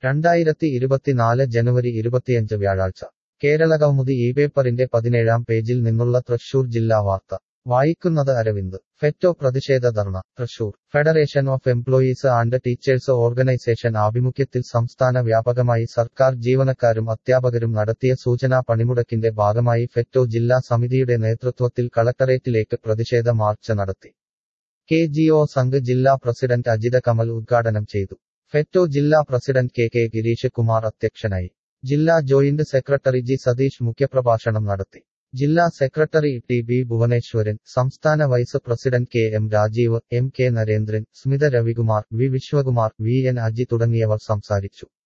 രണ്ടായിരത്തി ഇരുപത്തിനാല് ജനുവരി ഇരുപത്തിയഞ്ച് വ്യാഴാഴ്ച കേരളകൗമുദി ഈ പേപ്പറിന്റെ പതിനേഴാം പേജിൽ നിന്നുള്ള തൃശൂർ ജില്ലാ വാർത്ത വായിക്കുന്നത് അരവിന്ദ് ഫെറ്റോ പ്രതിഷേധ dharna Thrissur federation of employees and teachers organisation ആഭിമുഖ്യത്തിൽ സംസ്ഥാന വ്യാപകമായി സർക്കാർ ജീവനക്കാരും അധ്യാപകരും നടത്തിയ സൂചനാ പണിമുടക്കിന്റെ ഭാഗമായി ഫെറ്റോ ജില്ലാ സമിതിയുടെ നേതൃത്വത്തിൽ കളക്ടറേറ്റിലേക്ക് പ്രതിഷേധ മാർച്ച് നടത്തി കെ ജി ഒ സംഘ് ജില്ലാ പ്രസിഡന്റ് അജിത കമൽ ഉദ്ഘാടനം ചെയ്തു ഫെറ്റോ ജില്ലാ president K K Girish Kumar അധ്യക്ഷനായി ജില്ലാ ജോയിന്റ് സെക്രട്ടറി ജി സതീഷ് മുഖ്യപ്രഭാഷണം നടത്തി ജില്ലാ സെക്രട്ടറി ടി ബി ഭുവനേശ്വരൻ സംസ്ഥാന vice president K M Rajeev M K Narendran Smitha Ravikumar V Viswakumar V N Aji തുടങ്ങിയവർ സംസാരിച്ചു